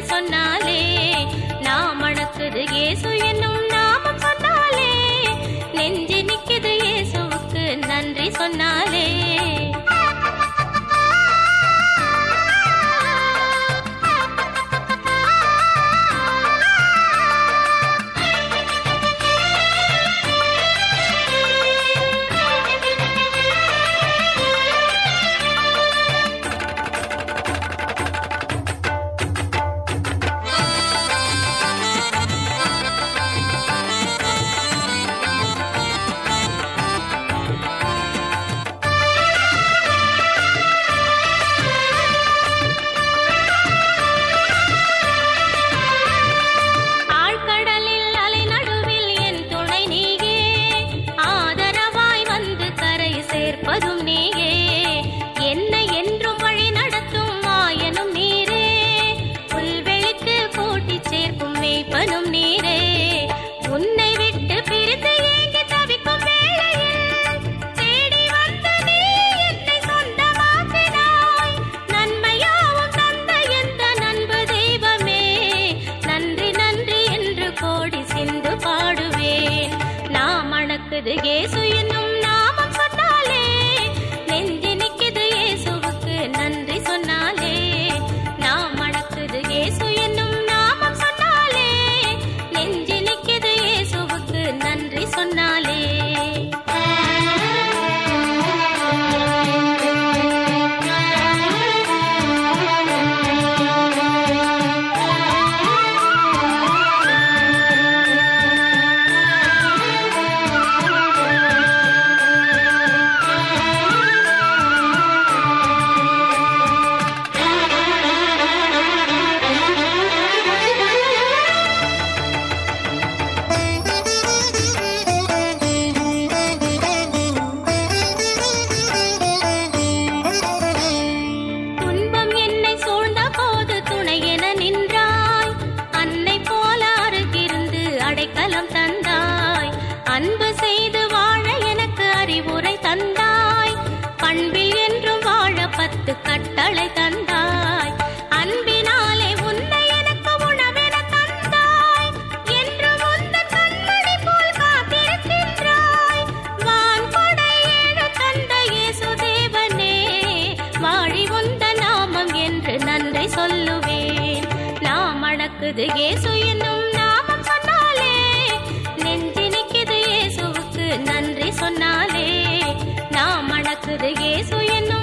சொன்னாலே நாம் மணக்குது இயேசு என்னும் நாமம் சொன்னாலே நெஞ்சு நிக்குது இயேசுவுக்கு நன்றி சொன்னாலே ஆழ்கடலில் அலை நடுவில் என் துணை நீயே ஆதரவாய் வந்து கரை சேர்ப்பதும் நீயே என்னை என்றும் வழி நடத்தும் மாயனும் நீரே புல்வெளிக்கு கூட்டிச் சேர்க்கும் மேய்ப்பனும் நீரே உன்னை விட்டு பிரித்து ஏங்கி தவிக்கும் வேளையில் தேடி வந்து நீ என்னை சொந்தமாக்கினாய் நன்மையாவும் தந்த எந்த நண்பு தெய்வமே நன்றி நன்றி என்று கோடி சிந்து பாடுவேன் நாம் மணக்குது இயேசு என்னும் நாமம் சொன்னாலே நெஞ்சு நிக்குது இயேசுவுக்கு நன்றி சொன்னாலே நாம் மணக்குது இயேசு என்னும் நாமம் சொன்னாலே நெஞ்சு நிக்குது இயேசுவுக்கு நன்றி சொன்னாலே துன்பம் என்னை சூழ்ந்த போது துணை என நின்றாய் அன்னை போல அருகிருந்து அடைக்கலம் தந்தாய் அன்பு செய்து வாழ எனக்கு அறிவுரை தந்தாய் பண்பில் என்றும் வாழ பத்து கட்டளை தந்தாய் அன்பினாலே உன்னை எனக்கு உணவென தந்தாய் என்று உந்தன் கண்மணி போல் காத்திருக்கின்றாய் வான் கொடை ஏழு தந்த இயேசு தேவனே வாழி உந்த நாமம் என்று நன்றி சொல்லுவேன் நாம் அடக்குது இயேசு என்னும் நாமம் சொன்னாலே நெஞ்சு நிக்குது இயேசுவுக்கு நன்றி சொன்னாலே நாம் அடக்குது இயேசு என்னும்